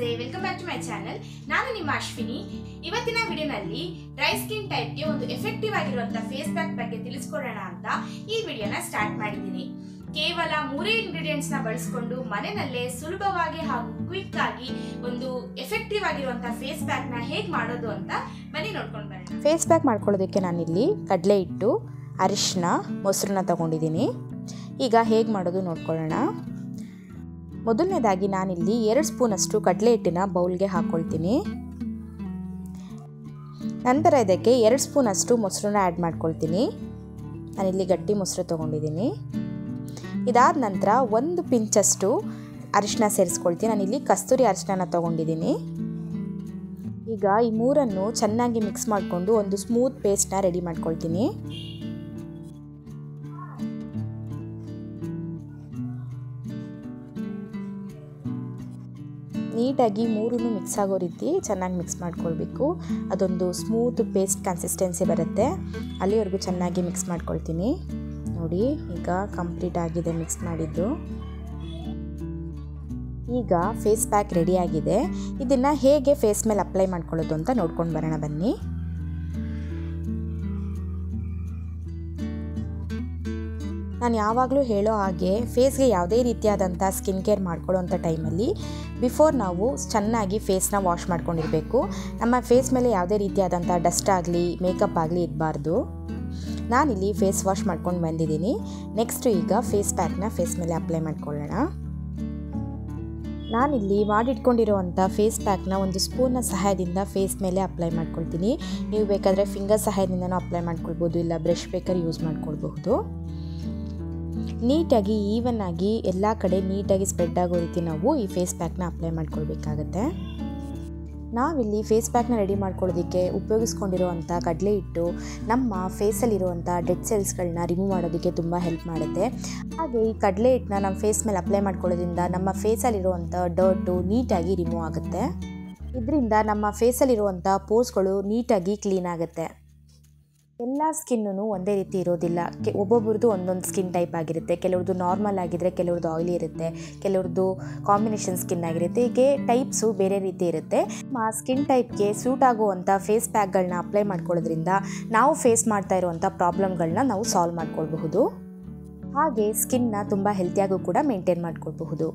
ನಮಸ್ತೆ welcome back to my channel ನಾನು ನಿಮ್ಮ ಅಶ್ವಿನಿ ಇವತ್ತಿನ ವಿಡಿಯೋನಲ್ಲಿ ಡ್ರೈ ಸ್ಕಿನ್ ಟೈಪ್ಗೆ ಒಂದು ಎಫೆಕ್ಟಿವ್ ಆಗಿರುವಂತಹ ಫೇಸ್ ಪ್ಯಾಕ್ ಬಗ್ಗೆ ತಿಳಿಸ್ಕೊಡೋಣ ಅಂತ ಈ ವಿಡಿಯೋನ ಸ್ಟಾರ್ಟ್ ಮಾಡಿದ್ದೀನಿ ಕೇವಲ ಮೂರೇ ಇಂಗ್ರೀಡಿಯೆಂಟ್ಸ್ ನ ಬಳಸ್ಕೊಂಡು ಮನೆಯಲ್ಲೇ ಸುಲಭವಾಗಿ ಹಾಗೂ ಕ್ವಿಕ್ ಆಗಿ ಒಂದು ಎಫೆಕ್ಟಿವ್ ಆಗಿರುವಂತಹ ಫೇಸ್ ಪ್ಯಾಕ್ ನ ಹೇಗ್ ಮಾಡೋದು ಅಂತ ಬನ್ನಿ ನೋಡ್ಕೊಂಡು ಬರೋಣ ಫೇಸ್ ಪ್ಯಾಕ್ ಮಾಡ್ಕೊಳ್ಳೋದಕ್ಕೆ ನಾನಿಲ್ಲಿ ಕಡಲೆ ಹಿಟ್ಟು ಅರಿಶಿನ ಮೊಸರನ್ನ ತಗೊಂಡಿದ್ದೀನಿ ಈಗ ಹೇಗೆ ಮಾಡೋದು ನೋಡ್ಕೊಳ್ಳೋಣ ಮೊದಲನೇದಾಗಿ ನಾನಿಲ್ಲಿ ಎರಡು ಸ್ಪೂನಷ್ಟು ಕಡಲೆ ಹಿಟ್ಟಿನ ಬೌಲ್ಗೆ ಹಾಕ್ಕೊಳ್ತೀನಿ ನಂತರ ಇದಕ್ಕೆ ಎರಡು ಸ್ಪೂನಷ್ಟು ಮೊಸರನ್ನ ಆ್ಯಡ್ ಮಾಡ್ಕೊಳ್ತೀನಿ ನಾನಿಲ್ಲಿ ಗಟ್ಟಿ ಮೊಸರು ತೊಗೊಂಡಿದ್ದೀನಿ ಇದಾದ ನಂತರ ಒಂದು ಪಿಂಚಷ್ಟು ಅರಿಶಿನ ಸೇರಿಸ್ಕೊಳ್ತೀನಿ ನಾನಿಲ್ಲಿ ಕಸ್ತೂರಿ ಅರಿಶಿನ ತೊಗೊಂಡಿದ್ದೀನಿ ಈಗ ಈ ಮೂರನ್ನು ಚೆನ್ನಾಗಿ ಮಿಕ್ಸ್ ಮಾಡಿಕೊಂಡು ಒಂದು ಸ್ಮೂತ್ ಪೇಸ್ಟ್ನ ರೆಡಿ ಮಾಡ್ಕೊಳ್ತೀನಿ ನೀಟಾಗಿ ಮೂರನ್ನು ಮಿಕ್ಸ್ ಆಗೋ ರೀತಿ ಚೆನ್ನಾಗಿ ಮಿಕ್ಸ್ ಮಾಡ್ಕೊಳ್ಬೇಕು ಅದೊಂದು ಸ್ಮೂತ್ ಪೇಸ್ಟ್ ಕನ್ಸಿಸ್ಟೆನ್ಸಿ ಬರುತ್ತೆ ಅಲ್ಲಿವರೆಗೂ ಚೆನ್ನಾಗಿ ಮಿಕ್ಸ್ ಮಾಡ್ಕೊಳ್ತೀನಿ ನೋಡಿ ಈಗ ಕಂಪ್ಲೀಟ್ ಆಗಿದೆ ಮಿಕ್ಸ್ ಮಾಡಿದ್ದು ಈಗ ಫೇಸ್ ಪ್ಯಾಕ್ ರೆಡಿಯಾಗಿದೆ ಇದನ್ನು ಹೇಗೆ ಫೇಸ್ ಮೇಲೆ ಅಪ್ಲೈ ಮಾಡ್ಕೊಳ್ಳೋದು ಅಂತ ನೋಡ್ಕೊಂಡು ಬರೋಣ ಬನ್ನಿ ನಾನು ಯಾವಾಗಲೂ ಹೇಳೋ ಹಾಗೆ ಫೇಸ್ಗೆ ಯಾವುದೇ ರೀತಿಯಾದಂಥ ಸ್ಕಿನ್ ಕೇರ್ ಮಾಡ್ಕೊಳ್ಳೋವಂಥ ಟೈಮಲ್ಲಿ ಬಿಫೋರ್ ನಾವು ಚೆನ್ನಾಗಿ ಫೇಸ್ನ ವಾಶ್ ಮಾಡ್ಕೊಂಡಿರಬೇಕು ನಮ್ಮ ಫೇಸ್ ಮೇಲೆ ಯಾವುದೇ ರೀತಿಯಾದಂಥ ಡಸ್ಟ್ ಆಗಲಿ ಮೇಕಪ್ ಆಗಲಿ ಇರಬಾರ್ದು ನಾನಿಲ್ಲಿ ಫೇಸ್ ವಾಶ್ ಮಾಡ್ಕೊಂಡು ಬಂದಿದ್ದೀನಿ ನೆಕ್ಸ್ಟು ಈಗ ಫೇಸ್ ಪ್ಯಾಕ್ನ ಫೇಸ್ ಮೇಲೆ ಅಪ್ಲೈ ಮಾಡ್ಕೊಳ್ಳೋಣ ನಾನಿಲ್ಲಿ ಮಾಡಿಟ್ಕೊಂಡಿರುವಂಥ ಫೇಸ್ ಪ್ಯಾಕ್ನ ಒಂದು ಸ್ಪೂನ್ನ ಸಹಾಯದಿಂದ ಫೇಸ್ ಮೇಲೆ ಅಪ್ಲೈ ಮಾಡ್ಕೊಳ್ತೀನಿ ನೀವು ಬೇಕಾದರೆ ಫಿಂಗರ್ ಸಹಾಯದಿಂದನೂ ಅಪ್ಲೈ ಮಾಡ್ಕೊಳ್ಬೋದು ಇಲ್ಲ ಬ್ರಷ್ ಬೇಕಾದ್ರೆ ಯೂಸ್ ಮಾಡ್ಕೊಳ್ಬಹುದು ನೀಟಾಗಿ ಈವನ್ ಆಗಿ ಎಲ್ಲ ಕಡೆ ನೀಟಾಗಿ ಸ್ಪ್ರೆಡ್ ಆಗೋ ರೀತಿ ನಾವು ಈ ಫೇಸ್ ಪ್ಯಾಕ್ನ ಅಪ್ಲೈ ಮಾಡ್ಕೊಳ್ಬೇಕಾಗತ್ತೆ ನಾವಿಲ್ಲಿ ಫೇಸ್ ಪ್ಯಾಕ್ನ ರೆಡಿ ಮಾಡ್ಕೊಳ್ಳೋದಕ್ಕೆ ಉಪಯೋಗಿಸ್ಕೊಂಡಿರುವಂಥ ಕಡಲೆ ಹಿಟ್ಟು ನಮ್ಮ ಫೇಸಲ್ಲಿರುವಂಥ ಡೆಡ್ ಸೆಲ್ಸ್ಗಳನ್ನ ರಿಮೂವ್ ಮಾಡೋದಕ್ಕೆ ತುಂಬ ಹೆಲ್ಪ್ ಮಾಡುತ್ತೆ ಹಾಗೆ ಈ ಕಡಲೆ ಹಿಟ್ಟನ್ನ ನಮ್ಮ ಫೇಸ್ ಮೇಲೆ ಅಪ್ಲೈ ಮಾಡ್ಕೊಳ್ಳೋದ್ರಿಂದ ನಮ್ಮ ಫೇಸಲ್ಲಿರುವಂಥ ಡರ್ಟು ನೀಟಾಗಿ ರಿಮೂವ್ ಆಗುತ್ತೆ ಇದರಿಂದ ನಮ್ಮ ಫೇಸಲ್ಲಿರುವಂಥ ಪೋರ್ಸ್ಗಳು ನೀಟಾಗಿ ಕ್ಲೀನ್ ಆಗುತ್ತೆ ಎಲ್ಲ ಸ್ಕಿನ್ನೂ ಒಂದೇ ರೀತಿ ಇರೋದಿಲ್ಲ ಕೆ ಒಬ್ಬೊಬ್ರದ್ದು ಒಂದೊಂದು ಸ್ಕಿನ್ ಟೈಪ್ ಆಗಿರುತ್ತೆ ಕೆಲವ್ರದ್ದು ನಾರ್ಮಲ್ ಆಗಿದ್ರೆ ಕೆಲವ್ರದ್ದು ಆಯಿಲಿ ಇರುತ್ತೆ ಕೆಲವ್ರದ್ದು ಕಾಂಬಿನೇಷನ್ ಸ್ಕಿನ್ ಆಗಿರುತ್ತೆ ಹೀಗೆ ಟೈಪ್ಸು ಬೇರೆ ರೀತಿ ಇರುತ್ತೆ ನಮ್ಮ ಸ್ಕಿನ್ ಟೈಪ್ಗೆ ಸೂಟ್ ಆಗುವಂಥ ಫೇಸ್ ಪ್ಯಾಕ್ಗಳನ್ನ ಅಪ್ಲೈ ಮಾಡ್ಕೊಳ್ಳೋದ್ರಿಂದ ನಾವು ಫೇಸ್ ಮಾಡ್ತಾ ಇರುವಂಥ ಪ್ರಾಬ್ಲಮ್ಗಳನ್ನ ನಾವು ಸಾಲ್ವ್ ಮಾಡ್ಕೊಳ್ಬಹುದು ಹಾಗೆ ಸ್ಕಿನ್ನ ತುಂಬ ಹೆಲ್ತಿಯಾಗೂ ಕೂಡ ಮೇಂಟೈನ್ ಮಾಡ್ಕೊಳ್ಬಹುದು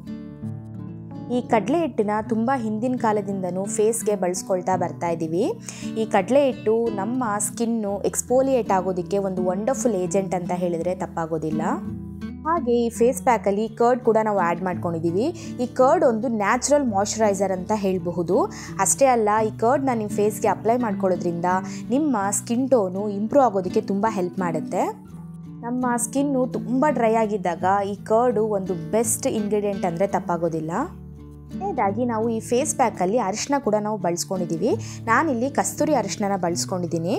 ಈ ಕಡಲೆ ಹಿಟ್ಟಿನ ತುಂಬ ಹಿಂದಿನ ಕಾಲದಿಂದನೂ ಫೇಸ್ಗೆ ಬಳಸ್ಕೊಳ್ತಾ ಬರ್ತಾ ಇದ್ದೀವಿ ಈ ಕಡಲೆ ಹಿಟ್ಟು ನಮ್ಮ ಸ್ಕಿನ್ನು ಎಕ್ಸ್ಪೋಲಿಯೇಟ್ ಆಗೋದಕ್ಕೆ ಒಂದು ವಂಡರ್ಫುಲ್ ಏಜೆಂಟ್ ಅಂತ ಹೇಳಿದರೆ ತಪ್ಪಾಗೋದಿಲ್ಲ ಹಾಗೆ ಈ ಫೇಸ್ ಪ್ಯಾಕಲ್ಲಿ ಕರ್ಡ್ ಕೂಡ ನಾವು ಆ್ಯಡ್ ಮಾಡ್ಕೊಂಡಿದ್ದೀವಿ ಈ ಕರ್ಡ್ ಒಂದು ನ್ಯಾಚುರಲ್ ಮಾಯ್ಶ್ಚರೈಸರ್ ಅಂತ ಹೇಳಬಹುದು ಅಷ್ಟೇ ಅಲ್ಲ ಈ ಕರ್ಡ್ನ ನಿಮ್ಮ ಫೇಸ್ಗೆ ಅಪ್ಲೈ ಮಾಡ್ಕೊಳ್ಳೋದ್ರಿಂದ ನಿಮ್ಮ ಸ್ಕಿನ್ ಟೋನು ಇಂಪ್ರೂವ್ ಆಗೋದಕ್ಕೆ ತುಂಬ ಹೆಲ್ಪ್ ಮಾಡುತ್ತೆ ನಮ್ಮ ಸ್ಕಿನ್ನು ತುಂಬ ಡ್ರೈ ಆಗಿದ್ದಾಗ ಈ ಕರ್ಡು ಒಂದು ಬೆಸ್ಟ್ ಇಂಗ್ರೀಡಿಯೆಂಟ್ ಅಂದರೆ ತಪ್ಪಾಗೋದಿಲ್ಲ ಕೊನೆಯದಾಗಿ ನಾವು ಈ ಫೇಸ್ ಪ್ಯಾಕಲ್ಲಿ ಅರಿಶಿನ ಕೂಡ ನಾವು ಬಳಸ್ಕೊಂಡಿದ್ದೀವಿ ನಾನಿಲ್ಲಿ ಕಸ್ತೂರಿ ಅರಿಶಿನ ಬಳಸ್ಕೊಂಡಿದ್ದೀನಿ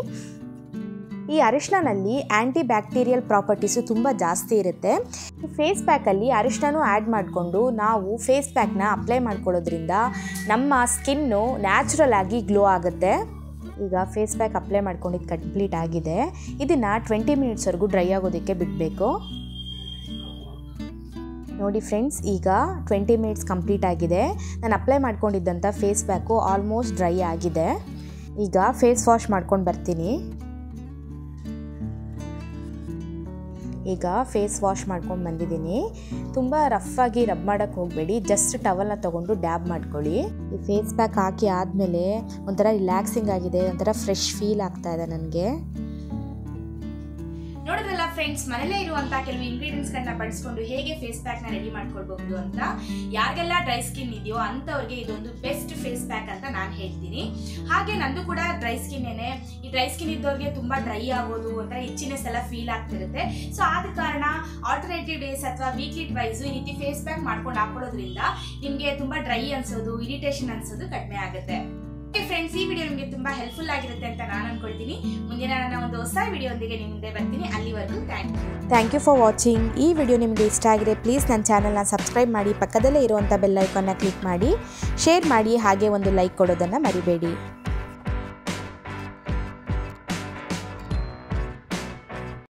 ಈ ಅರಿಶಿನಲ್ಲಿ ಆ್ಯಂಟಿ ಬ್ಯಾಕ್ಟೀರಿಯಲ್ ಪ್ರಾಪರ್ಟೀಸು ತುಂಬ ಜಾಸ್ತಿ ಇರುತ್ತೆ ಈ ಫೇಸ್ ಪ್ಯಾಕಲ್ಲಿ ಅರಿಶಿನೂ ಆ್ಯಡ್ ಮಾಡಿಕೊಂಡು ನಾವು ಫೇಸ್ ಪ್ಯಾಕ್ನ ಅಪ್ಲೈ ಮಾಡ್ಕೊಳ್ಳೋದ್ರಿಂದ ನಮ್ಮ ಸ್ಕಿನ್ನು ನ್ಯಾಚುರಲ್ ಆಗಿ ಗ್ಲೋ ಆಗುತ್ತೆ ಈಗ ಫೇಸ್ ಪ್ಯಾಕ್ ಅಪ್ಲೈ ಮಾಡ್ಕೊಂಡಿದ್ದು ಕಂಪ್ಲೀಟ್ ಆಗಿದೆ ಇದನ್ನು ಟ್ವೆಂಟಿ ಮಿನಿಟ್ಸ್ವರೆಗೂ ಡ್ರೈ ಆಗೋದಕ್ಕೆ ಬಿಡಬೇಕು ನೋಡಿ ಫ್ರೆಂಡ್ಸ್ ಈಗ ಟ್ವೆಂಟಿ ಮಿನಿಟ್ಸ್ ಕಂಪ್ಲೀಟ್ ಆಗಿದೆ ನಾನು ಅಪ್ಲೈ ಮಾಡ್ಕೊಂಡಿದ್ದಂಥ ಫೇಸ್ ಪ್ಯಾಕು ಆಲ್ಮೋಸ್ಟ್ ಡ್ರೈ ಆಗಿದೆ ಈಗ ಫೇಸ್ ವಾಶ್ ಮಾಡ್ಕೊಂಡು ಬರ್ತೀನಿ ಈಗ ಫೇಸ್ ವಾಶ್ ಮಾಡ್ಕೊಂಡು ಬಂದಿದ್ದೀನಿ ತುಂಬ ರಫಾಗಿ ರಬ್ ಮಾಡೋಕ್ಕೆ ಹೋಗಬೇಡಿ ಜಸ್ಟ್ ಟವಲ್ನ ತೊಗೊಂಡು ಡ್ಯಾಬ್ ಮಾಡ್ಕೊಳ್ಳಿ ಈ ಫೇಸ್ ಪ್ಯಾಕ್ ಹಾಕಿ ಆದಮೇಲೆ ಒಂಥರ ರಿಲ್ಯಾಕ್ಸಿಂಗ್ ಆಗಿದೆ ಒಂಥರ ಫ್ರೆಶ್ ಫೀಲ್ ಆಗ್ತಾ ಇದೆ ನನಗೆ ನೋಡಿದ್ರಲ್ಲ ಫ್ರೆಂಡ್ಸ್ ಮನೇಲೇ ಇರುವಂತ ಕೆಲವು ಇಂಗ್ರೀಡಿಯೆಂಟ್ಸ್ ಗಳನ್ನ ಬಳಸ್ಕೊಂಡು ಹೇಗೆ ಫೇಸ್ ಪ್ಯಾಕ್ ನ ರೆಡಿ ಮಾಡ್ಕೊಳ್ಬಹುದು ಅಂತ ಯಾರಿಗೆಲ್ಲ ಡ್ರೈ ಸ್ಕಿನ್ ಇದೆಯೋ ಅಂತವ್ರಿಗೆ ಇದೊಂದು ಬೆಸ್ಟ್ ಫೇಸ್ ಪ್ಯಾಕ್ ಅಂತ ನಾನು ಹೇಳ್ತೀನಿ ಹಾಗೆ ನಂದು ಕೂಡ ಡ್ರೈ ಸ್ಕಿನ್ ಏನೆ ಈ ಡ್ರೈ ಸ್ಕಿನ್ ಇದ್ದವ್ರಿಗೆ ತುಂಬಾ ಡ್ರೈ ಆಗೋದು ಒಂಥರ ಇಚ್ಚಿನೆಸ್ ಎಲ್ಲ ಫೀಲ್ ಆಗ್ತಿರುತ್ತೆ ಸೊ ಆದ ಕಾರಣ ಆಲ್ಟರ್ನೇಟಿವ್ ಡೇಸ್ ಅಥವಾ ವೀಕ್ಲಿ ಟ್ವೈಸ್ ಈ ರೀತಿ ಫೇಸ್ ಪ್ಯಾಕ್ ಮಾಡ್ಕೊಂಡು ಹಾಕೊಳ್ಳೋದ್ರಿಂದ ನಿಮಗೆ ತುಂಬಾ ಡ್ರೈ ಅನ್ಸೋದು ಇರಿಟೇಷನ್ ಅನ್ಸೋದು ಕಡಿಮೆ ಆಗುತ್ತೆ ಓಕೆ ಫ್ರೆಂಡ್ಸ್ ಈ ವಿಡಿಯೋ ನಿಮಗೆ ತುಂಬಾ ಹೆಲ್ಪ್ಫುಲ್ ಆಗಿರುತ್ತೆ ಅಂತ ನಾನು ಅನ್ಕೊಳ್ತೀನಿ ಮುಂದಿನ ನನ್ನ ಒಂದು ಹೊಸ ವಿಡಿಯೋದೊಂದಿಗೆ ನಿಮ್ಮ ಮುಂದೆ ಬರ್ತೀನಿ ಅಲ್ಲಿವರೆಗೂ thank you thank you for watching ಈ ವಿಡಿಯೋ ನಿಮಗೆ ಇಷ್ಟ ಆಗಿದೆ ಪ್ಲೀಸ್ ನನ್ನ ಚಾನಲ್ನ ಸಬ್ಸ್ಕ್ರೈಬ್ ಮಾಡಿ ಪಕ್ಕದಲ್ಲೇ ಇರುವಂಥ ಬೆಲ್ ಐಕಾನ್ನ ಕ್ಲಿಕ್ ಮಾಡಿ ಶೇರ್ ಮಾಡಿ ಹಾಗೆ ಒಂದು ಲೈಕ್ ಕೊಡೋದನ್ನು ಮರಿಬೇಡಿ